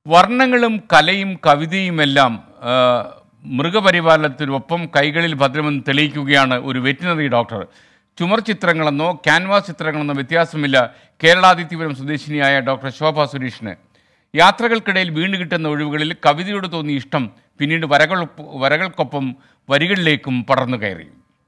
വർണ്ണങ്ങളും കലയും കവിതയുമെല്ലാം ആ, മൃഗപരിപാലനത്തിനൊപ്പം കൈകളിൽ ഭദ്രമെന്ന് തെളിയിക്കുകയാണ് ഒരു വെറ്റിനറി ഡോക്ടർ ചുമർ ചിത്രങ്ങളെന്നോ ക്യാൻവാസ് ചിത്രങ്ങളെന്നോ വ്യത്യാസമില്ല കേരളാദിത്യപുരം സ്വദേശിനിയായ ഡോക്ടർ ശോഭ സുരേഷിന് യാത്രകൾക്കിടയിൽ വീണ് കിട്ടുന്ന ഒഴിവുകളിൽ കവിതയോട് തോന്നിയ ഇഷ്ടം പിന്നീട് വരകൾ വരകൾക്കൊപ്പം വരികളിലേക്കും പടർന്നു കയറി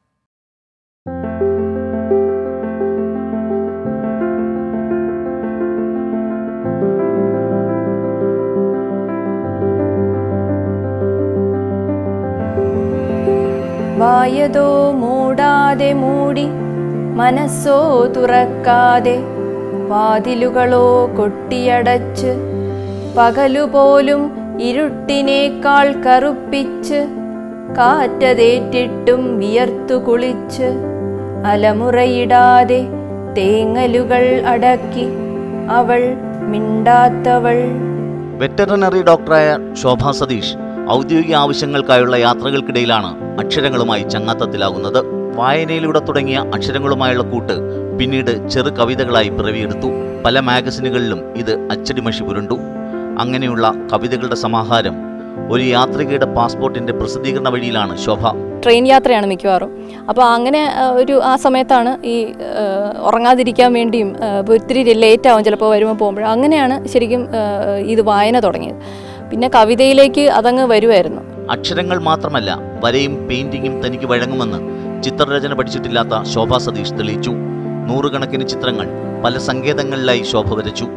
വായതോ മൂടാതെ മൂടി മനസ്സോ തുറക്കാതെ വാതിലുകളോ കൊട്ടിയടച്ച് പകലുപോലും ഇരുട്ടിനേക്കാൾ കറുപ്പിച്ച് കാറ്റതേറ്റിട്ടും വിയർത്തു കുളിച്ച് അലമുറയിടാതെ തേങ്ങലുകൾ അടക്കി അവൾ മിണ്ടാത്തവൾ വെറ്ററിനറി ഡോക്ടറായ ശോഭ സതീഷ് ഔദ്യോഗിക ആവശ്യങ്ങൾക്കായുള്ള യാത്രകൾക്കിടയിലാണ് അക്ഷരങ്ങളുമായി ചങ്ങാത്തത്തിലാകുന്നത് വായനയിലൂടെ തുടങ്ങിയ അക്ഷരങ്ങളുമായുള്ള കൂട്ട് പിന്നീട് ചെറു കവിതകളായി പിറവിയെടുത്തു പല മാഗസിനുകളിലും ഇത് അച്ചടിമഷി പുരണ്ടു അങ്ങനെയുള്ള കവിതകളുടെ സമാഹാരം ഒരു യാത്രികയുടെ പാസ്പോർട്ടിന്റെ പ്രസിദ്ധീകരണ വഴിയിലാണ് ശോഭ ട്രെയിൻ യാത്രയാണ് മിക്കവാറും അപ്പോൾ അങ്ങനെ ആ, ഒരു ആ സമയത്താണ് ഈ ആ, ഉറങ്ങാതിരിക്കാൻ വേണ്ടിയും ആ, ഇപ്പൊ ഒത്തിരി ലേറ്റ് ആവും ചിലപ്പോൾ വരുമ്പോൾ പോകുമ്പോൾ അങ്ങനെയാണ് ശരിക്കും ആ, ഇത് വായന തുടങ്ങിയത് പിന്നെ കവിതയിലേക്ക് അതങ്ങ് വരുമായിരുന്നു അക്ഷരങ്ങൾ മാത്രമല്ല വരയും പെയിന്റിങ്ങും തനിക്ക് വഴങ്ങുമെന്ന് ചിത്രരചന പഠിച്ചിട്ടില്ലാത്ത ശോഭ സതീഷ് തെളിയിച്ചു നൂറുകണക്കിന് ചിത്രങ്ങൾ പല സങ്കേതങ്ങളിലായി ശോഭ വരച്ചു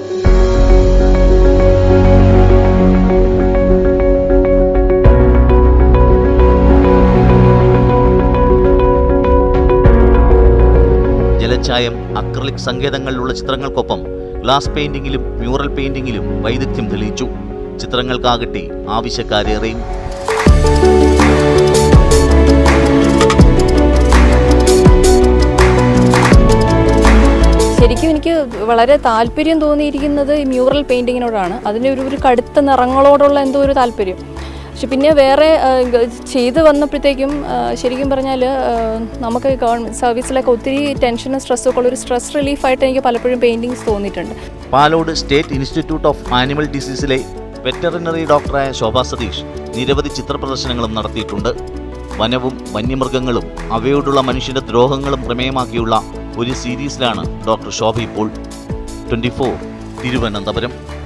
ജലച്ചായം അക്രലിക് സങ്കേതങ്ങളിലുള്ള ചിത്രങ്ങൾക്കൊപ്പം ഗ്ലാസ് പെയിന്റിങ്ങിലും മ്യൂറൽ പെയിന്റിങ്ങിലും വൈദഗ്ധ്യം തെളിയിച്ചു ചിത്രങ്ങൾക്കാകട്ടെ ആവശ്യക്കാരേറെയും ശരിക്കും എനിക്ക് വളരെ താല്പര്യം തോന്നിയിരിക്കുന്നത് ഈ മ്യൂറൽ പെയിൻറ്റിങ്ങിനോടാണ് അതിൻ്റെ ഒരു ഒരു കടുത്ത നിറങ്ങളോടുള്ള എന്തോ ഒരു താല്പര്യം പക്ഷെ പിന്നെ വേറെ ആ, ഗ- ചെയ്ത് വന്നപ്പോഴത്തേക്കും ആ, ശരിക്കും പറഞ്ഞാൽ നമുക്ക് ഗവൺമെൻറ് സർവീസിലൊക്കെ ഒത്തിരി ടെൻഷനും സ്ട്രെസ്സൊക്കെ ഉള്ള ഒരു സ്ട്രെസ് റിലീഫായിട്ട് എനിക്ക് പലപ്പോഴും പെയിൻറ്റിങ്സ് തോന്നിയിട്ടുണ്ട് Palode state institute of animal ഡിസീസിലെ വെറ്ററിനറി ഡോക്ടറായ ശോഭ സതീഷ് നിരവധി ചിത്രപ്രദർശനങ്ങളും നടത്തിയിട്ടുണ്ട് വനവും വന്യമൃഗങ്ങളും അവയോടുള്ള മനുഷ്യന്റെ ദ്രോഹങ്ങളും പ്രമേയമാക്കിയുള്ള ഒരു സീരീസിലാണ് ഡോക്ടർ ശോഭ ഇപ്പോൾ ട്വന്റി ഫോർ തിരുവനന്തപുരം